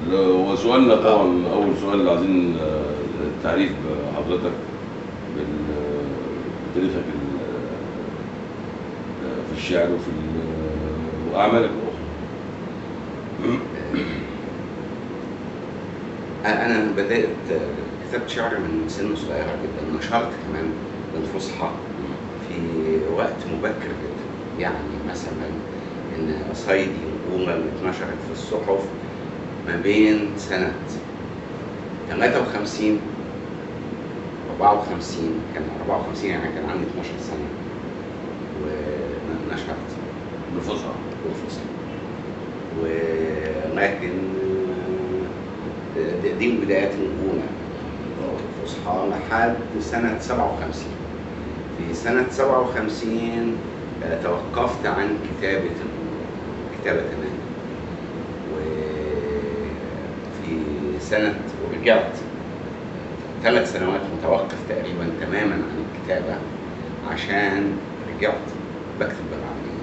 وسؤالنا طبعا اول سؤال عايزين آه، تعريف حضرتك بال- بتاريخك ال- آه، في الشعر وفي ال- واعمالك الاخرى انا بدات كتابه شعر من سن صغيره جدا نشرت كمان بالفصحى في وقت مبكر جدا يعني مثلا ان صيدي الأولى اللي اتنشرت في الصحف ما بين سنة 53 54 كان 54 يعني كان عندي 12 سنة ونشرت بالفصحى بالفصحى ولكن دي- دي البدايات الأولى الفصحى لحد سنة 57 في سنة 57 آه، توقفت عن كتابة كتابة تماما وفي سنة ورجعت ثلاث سنوات متوقف تقريبا تماما عن الكتابة عشان رجعت بكتب بالعربية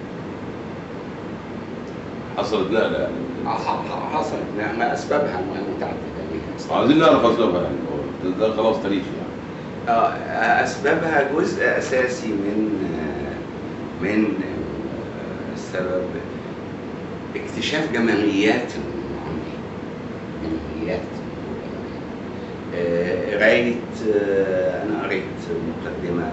حصلت نقله يعني ح- ح- حصلت ما- ما أسبابها متعددة ليها أسباب. عايزين نعرف اسبابها يعني ده- ده خلاص تاريخي يعني آه، أسبابها جزء أساسي من من السبب اكتشاف جماليات العمر جماليات آه، قراية آه، أنا قريت مقدمة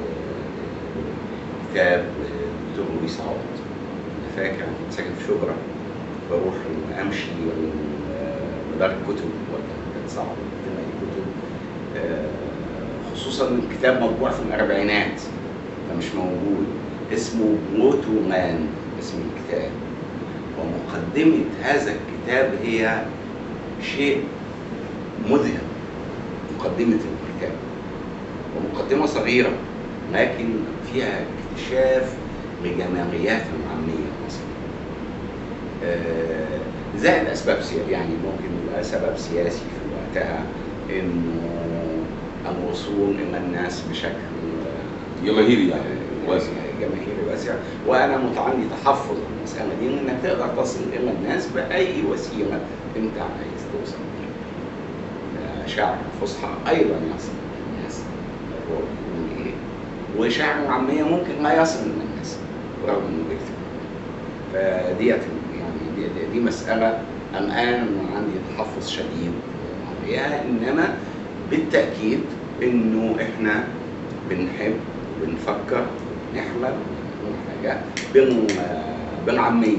لكتاب دكتور لويس عوض أنا فاكر أنا كنت ساكن في شبرا بروح أمشي من آه، مدار الكتب وقت كان صعب تلاقي كتب آه، خصوصا إن الكتاب مطبوع في الأربعينات فمش موجود اسمه بلوتو مان اسم الكتاب ومقدمة هذا الكتاب هي شيء مذهل مقدمة الكتاب ومقدمة صغيرة لكن فيها اكتشاف لجماليات العامية المصرية آه، زائد أسباب سياسية يعني ممكن يبقى سبب سياسي في وقتها إنه الوصول إلى الناس بشكل جماهيري يعني واسع جماهيري واسع وانا متعني تحفظ على المساله دي انك تقدر تصل الى الناس باي وسيله انت عايز توصل بيها. شعر فصحى ايضا يصل للناس هو بيقول ايه وشعر العاميه ممكن لا يصل للناس رغم انه بيكتب فديت يعني دي, دي, دي مساله الان عندي تحفظ شديد عليها انما بالتاكيد انه احنا بنحب بنفكر نحلم نقول حاجة بال بالعامية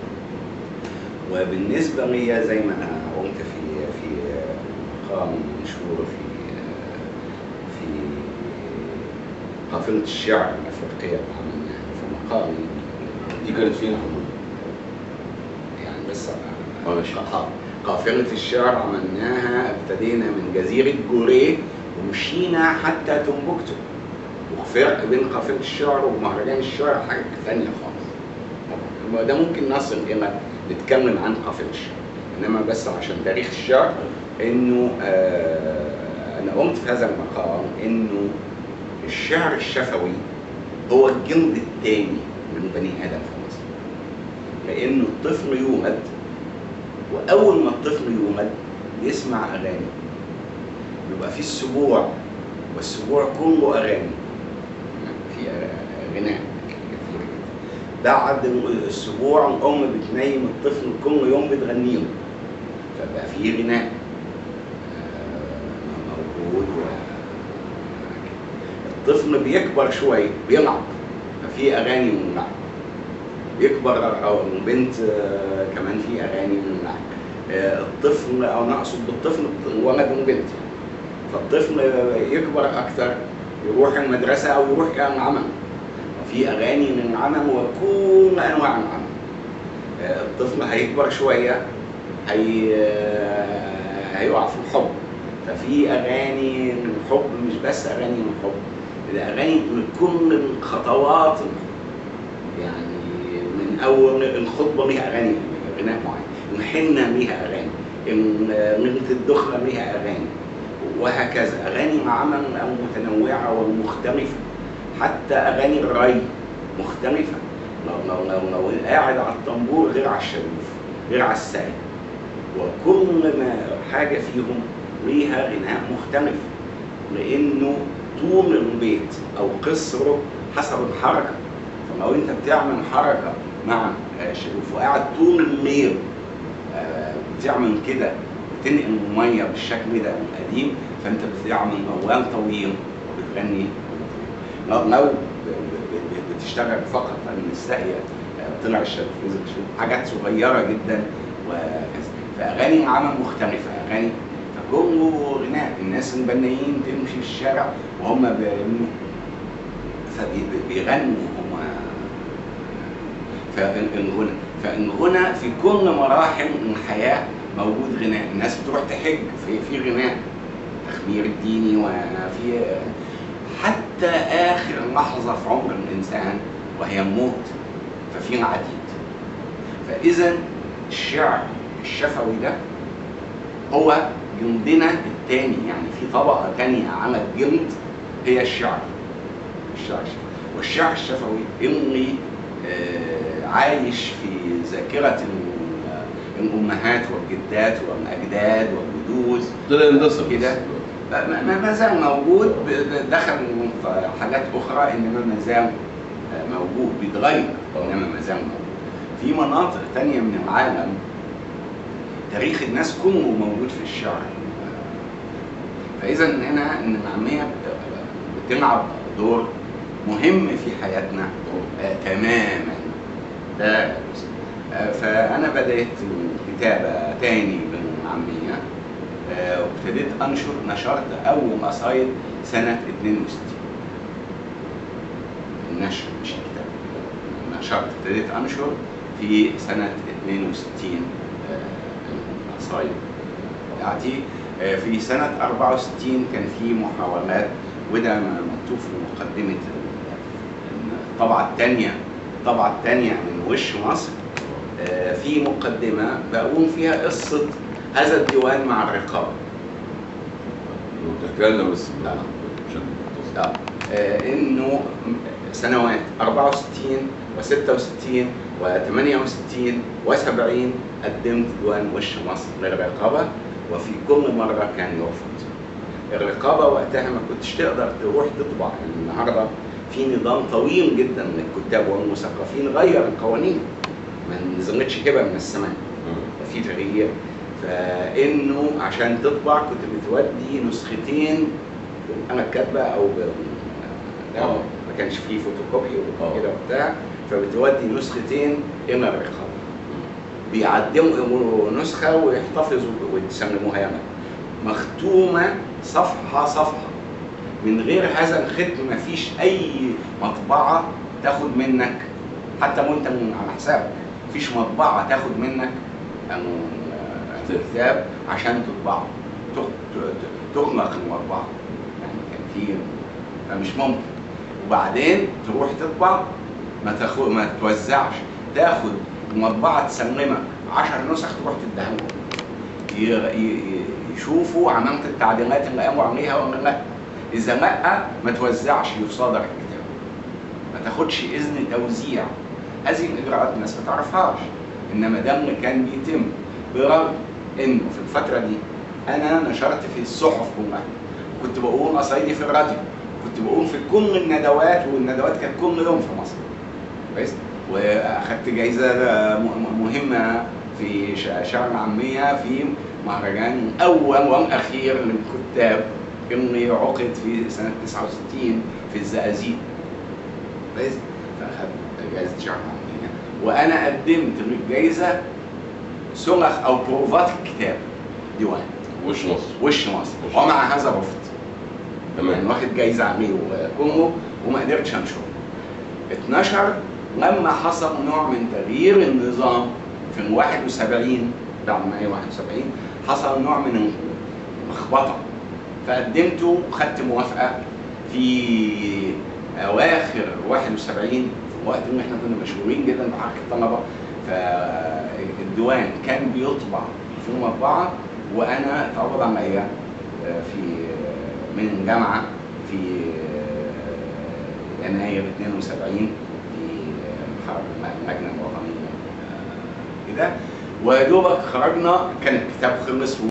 وبالنسبة لي زي ما أنا قلت في في مقام منشور في في قافلة الشعر الأفريقية اللي عملناها في مقام دي كانت فين يا حضرتك؟ يعني بس اه ماشي قا- قافلة الشعر عملناها ابتدينا من جزيرة جوريه ومشينا حتى تمبكتو وفرق بين قافلة الشعر ومهرجان الشعر حاجة ثانية خالص طبعا ده ممكن نصل إلى نتكلم عن قافلة الشعر إنما بس عشان تاريخ الشعر إنه آه أنا قمت في هذا المقام إنه الشعر الشفوي هو الجلد الثاني من بني آدم في مصر لأنه الطفل يولد واول ما الطفل يولد يسمع اغاني يبقى في السبوع والسبوع كله اغاني في غناء كتير جدا بعد السبوع الام بتنيم الطفل كل يوم بتغني له فبقى في غناء آه، موجود و- الطفل بيكبر شويه بيلعب ففي اغاني من اللعب يكبر او البنت آه، كمان في اغاني من اللعب آه، الطفل او انا اقصد بالطفل ولد وبنت يعني فالطفل يكبر اكتر يروح المدرسه او يروح الى العمل وفي اغاني من العمل وكل انواع العمل آه، الطفل هيكبر شويه هي آه، هيقع في الحب ففي اغاني الحب مش بس اغاني الحب ده اغاني لكل الخطوات الحب يعني من اول الخطبه ليها اغاني غناء معين الحنه ليها اغاني ليله الدخله ليها اغاني وهكذا اغاني عمل متنوعه ومختلفه حتى اغاني الري مختلفه لو لو لو, لو قاعد على الطنبور غير على الشريف غير على الساعي وكل ما حاجه فيهم ليها غناء مختلف لانه طول البيت او قصره حسب الحركه فلو انت بتعمل حركه مع آه، شريف وقاعد طول الليل آه، بتعمل كده بتنقل الميه بالشكل ده القديم فانت بتعمل موال طويل وبتغني لو لو ب- ب- ب- بتشتغل فقط ان الساقيه آه، طلع الشريف حاجات صغيره جدا وكذا فاغاني عمل مختلفه اغاني فكله غناء الناس البنايين تمشي في الشارع وهم بيغنوا فبي- بيغنوا هم فالغنى فالغنى في كل مراحل الحياه موجود غناء الناس بتروح تحج في في غناء تخمير الديني وفي حتى اخر لحظه في عمر الانسان وهي الموت ففي العديد فاذا الشعر الشفوي ده هو جلدنا الثاني يعني في طبقه ثانيه على الجلد هي الشعر الشعر الشفوي والشعر الشفوي اللي آه، عايش في ذاكره ال- الامهات والجدات والاجداد والجدود طلع يندثر كده. ما- ما ما زال موجود ب- ب- دخل في حاجات اخرى انما ما زال آه، موجود بيتغير انما ما زال موجود في مناطق تانية من العالم تاريخ الناس كله موجود في الشعر فاذا هنا ان العاميه بت- بتلعب دور مهم في حياتنا آه، تماما ده جزء. آه، فانا بدات الكتابه تاني بالعاميه آه، وابتديت انشر نشرت اول قصايد سنه 62 النشر مش الكتاب نشرت ابتديت انشر في سنه 62 آه، القصايد بتاعتي آه، في سنه 64 كان في محاولات وده مكتوب في مقدمه الطبعه الثانيه الطبعه الثانيه من وش مصر آه، في مقدمه بقول فيها قصه هذا الديوان مع الرقابه تتكلم بس آه. عشان آه، آه، انه سنوات 64 و66 و68 و70 قدمت ديوان وش مصر للرقابه وفي كل مره كان يرفض. الرقابه وقتها ما كنتش تقدر تروح تطبع النهارده في نظام طويل جدا للكتاب والمثقفين غير القوانين ما نزلتش كده من السماء في تغيير فانه عشان تطبع كنت بتودي نسختين انا كاتبه او ب... لا، آه. ما كانش فيه فوتوكوبي آه. وكده وبتاع فبتودي نسختين الى الرقابه بيعدموا نسخه ويحتفظوا ويسلموها لك مختومه صفحه صفحه من غير هذا الختم مفيش اي مطبعه تاخد منك حتى وانت من على حسابك مفيش مطبعه تاخد منك ال- الكتاب عشان تطبعه تخ- ت- تخنق المطبعه يعني كان في فمش ممكن وبعدين تروح تطبع ما تاخد ما توزعش تاخد المطبعه تسلمك 10 نسخ تروح تديها لهم ي- ي- يشوفوا عملت التعديلات اللي قاموا عليها ولا لا اذا لا ما توزعش يصادر الكتاب ما تاخدش اذن توزيع هذه الاجراءات الناس ما تعرفهاش انما ده اللي كان بيتم برغم انه في الفتره دي انا نشرت في الصحف كلها كنت بقول قصايدي في الراديو كنت بقول في كل الندوات والندوات كانت كل يوم في مصر كويس واخدت جايزه م- م- مهمه في ش- شعر العاميه في مهرجان الاول والاخير للكتاب اللي عقد في سنه 69 في الزقازيق كويس فاخدت جائزه شعر العاميه وانا قدمت للجائزه سلخ او بروفات الكتاب ديوان وش مصر وش مصر ومع هذا رفض يعني تمام واخد جايزه عليه وكونغو وما قدرتش انشره اتنشر لما حصل نوع من تغيير النظام في ال 71 بعد ما هي 71 حصل نوع من اللخبطه فقدمته وخدت موافقه في اواخر 71 في الوقت اللي احنا كنا مشهورين جدا بحركه الطلبه فالديوان كان بيطبع في مطبعه وانا اتعرض عليا آه، في آه، من جامعه في آه، يناير 72 في آه، حرب اللجنه الوطنيه آه، كده ويا دوبك خرجنا كان الكتاب خلص